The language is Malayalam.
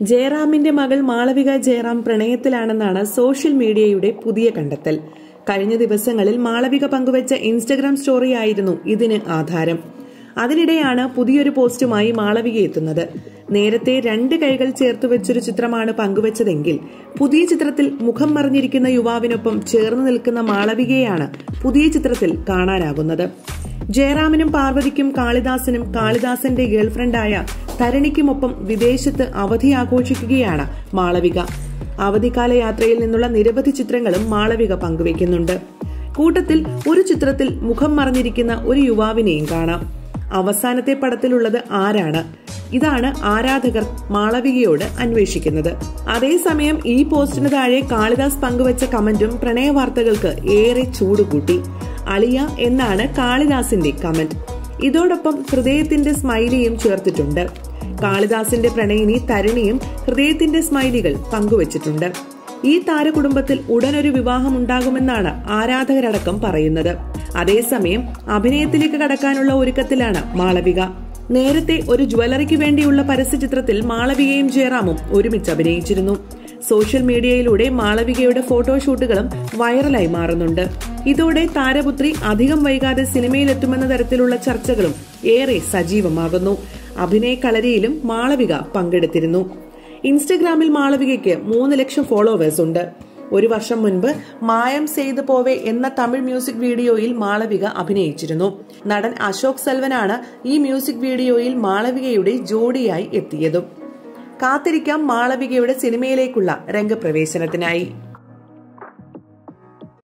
ജയറാമിന്റെ മകൾ മാളവിക ജയറാം പ്രണയത്തിലാണെന്നാണ് സോഷ്യൽ മീഡിയയുടെ പുതിയ കണ്ടെത്തൽ കഴിഞ്ഞ ദിവസങ്ങളിൽ മാളവിക പങ്കുവച്ച ഇൻസ്റ്റഗ്രാം സ്റ്റോറിയായിരുന്നു ഇതിന് ആധാരം അതിനിടെയാണ് പുതിയൊരു പോസ്റ്റുമായി മാളവിക എത്തുന്നത് നേരത്തെ രണ്ട് കൈകൾ ചേർത്ത് വെച്ചൊരു ചിത്രമാണ് പങ്കുവച്ചതെങ്കിൽ പുതിയ ചിത്രത്തിൽ മുഖം മറിഞ്ഞിരിക്കുന്ന യുവാവിനൊപ്പം ചേർന്ന് നിൽക്കുന്ന മാളവികയാണ് പുതിയ ചിത്രത്തിൽ കാണാനാകുന്നത് ജയറാമിനും പാർവതിക്കും കാളിദാസനും കാളിദാസന്റെ ഗേൾഫ്രണ്ടായ തരണിക്കുമൊപ്പം വിദേശത്ത് അവധി ആഘോഷിക്കുകയാണ് മാളവിക അവധിക്കാല യാത്രയിൽ നിന്നുള്ള നിരവധി ചിത്രങ്ങളും മാളവിക പങ്കുവയ്ക്കുന്നുണ്ട് കൂട്ടത്തിൽ ഒരു ചിത്രത്തിൽ മുഖം മറഞ്ഞിരിക്കുന്ന ഒരു യുവാവിനെയും കാണാം അവസാനത്തെ പടത്തിലുള്ളത് ആരാണ് ഇതാണ് ആരാധകർ മാളവികയോട് അന്വേഷിക്കുന്നത് അതേസമയം ഈ പോസ്റ്റിന് താഴെ കാളിദാസ് പങ്കുവച്ച കമന്റും പ്രണയ വാർത്തകൾക്ക് ഏറെ ചൂടുകൂട്ടി അളിയ എന്നാണ് കാളിദാസിന്റെ കമന്റ് ഇതോടൊപ്പം ഹൃദയത്തിന്റെ സ്മൈലിയും ചേർത്തിട്ടുണ്ട് കാളിദാസിന്റെ പ്രണയിനി തരുണിയും ഹൃദയത്തിന്റെ സ്മൈലികൾ പങ്കുവച്ചിട്ടുണ്ട് ഈ താരകുടുംബത്തിൽ ഉടനൊരു വിവാഹമുണ്ടാകുമെന്നാണ് ആരാധകരടക്കം പറയുന്നത് അതേസമയം അഭിനയത്തിലേക്ക് കടക്കാനുള്ള ഒരുക്കത്തിലാണ് മാളവിക നേരത്തെ ഒരു ജ്വല്ലറിക്ക് വേണ്ടിയുള്ള പരസ്യചിത്രത്തിൽ മാളവികയും ജയറാമും ഒരുമിച്ച് അഭിനയിച്ചിരുന്നു സോഷ്യൽ മീഡിയയിലൂടെ മാളവികയുടെ ഫോട്ടോഷൂട്ടുകളും വൈറലായി മാറുന്നുണ്ട് ഇതോടെ താരപുത്രി അധികം വൈകാതെ സിനിമയിലെത്തുമെന്ന തരത്തിലുള്ള ചർച്ചകളും ഏറെ സജീവമാകുന്നു അഭിനയ കളരിയിലും മാളവിക പങ്കെടുത്തിരുന്നു ഇൻസ്റ്റഗ്രാമിൽ മാളവികയ്ക്ക് മൂന്ന് ലക്ഷം ഫോളോവേഴ്സ് ഉണ്ട് ഒരു വർഷം മുൻപ് മായം ചെയ്തു പോവേ എന്ന തമിഴ് മ്യൂസിക് വീഡിയോയിൽ മാളവിക അഭിനയിച്ചിരുന്നു നടൻ അശോക് സെൽവനാണ് ഈ മ്യൂസിക് വീഡിയോയിൽ മാളവികയുടെ ജോഡിയായി എത്തിയതും കാത്തിരിക്കാം മാളവികയുടെ സിനിമയിലേക്കുള്ള രംഗപ്രവേശനത്തിനായി